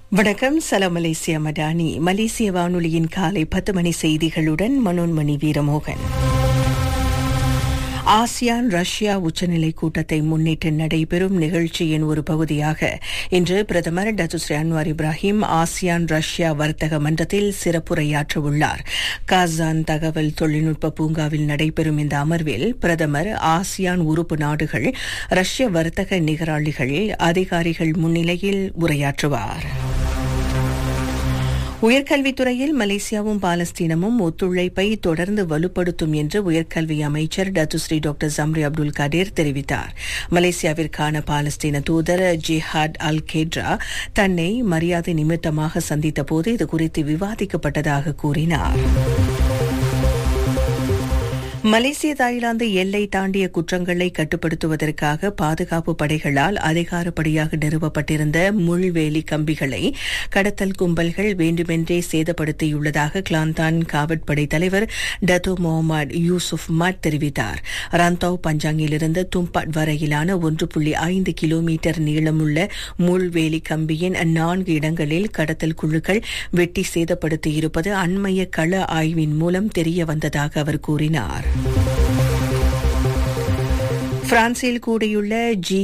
வணக்கம் சலாம் மலேசியா மடானி மலேசிய வானொலியின் காலை பத்து மணி செய்திகளுடன் மனோன்மணி வீரமோகன் ஆசியான் ரஷ்யா உச்சநிலை கூட்டத்தை முன்னிட்டு நடைபெறும் நிகழ்ச்சியின் ஒரு பகுதியாக இன்று பிரதமர் Datuk Seri Anwar Ibrahim ASEAN Russia வர்த்தக மன்றத்தில் சிறப்புரையாற்ற உள்ளார் காசான் தகவல் தொழில்நுட்ப பூங்காவில் நடைபெறும் இந்த அமர்வில் பிரதமர் ஆசியான் உறுப்பு நாடுகள் ரஷ்ய வர்த்தக நிகராளிகள் அதிகாரிகள் முன்னிலையில் உரையாற்றுவார் உயர்கல்வித்துறையில் மலேசியாவும் பாலஸ்தீனமும் ஒத்துழைப்பை தொடர்ந்து வலுப்படுத்தும் என்று உயர்கல்வி அமைச்சர் Datuk Seri doctor Zambry Abdul Kadir தெரிவித்தார் மலேசியாவிற்கான பாலஸ்தீன தூதர் ஜிஹாட் அல் கேட்ரா தன்னை மரியாதை நிமித்தமாக சந்தித்தபோது இதுகுறித்து விவாதிக்கப்பட்டதாக கூறினார் மலேசிய தாய்லாந்து எல்லை தாண்டிய குற்றங்களை கட்டுப்படுத்துவதற்காக பாதுகாப்பு படைகளால் அதிகாரப்படியாக நிறுவப்பட்டிருந்த முள்வேலி கம்பிகளை கடத்தல் கும்பல்கள் வேண்டுமென்றே சேதப்படுத்தியுள்ளதாக கிளாந்தான் காவற்படை தலைவர் டத்தோ முகமது யூசுப் மட் தெரிவித்தார் ரந்தவ் பஞ்சாங்கிலிருந்து தும்பாட் வரையிலான ஒன்று புள்ளி ஐந்து கிலோமீட்டர் நீளமுள்ள முள்வேலி கம்பியின் நான்கு இடங்களில் கடத்தல் குழுக்கள் வெட்டி சேதப்படுத்தியிருப்பது அண்மைய கள ஆய்வின் மூலம் தெரிய வந்ததாக அவர் கூறினார் பிரான்சில் கூடியுள்ள ஜி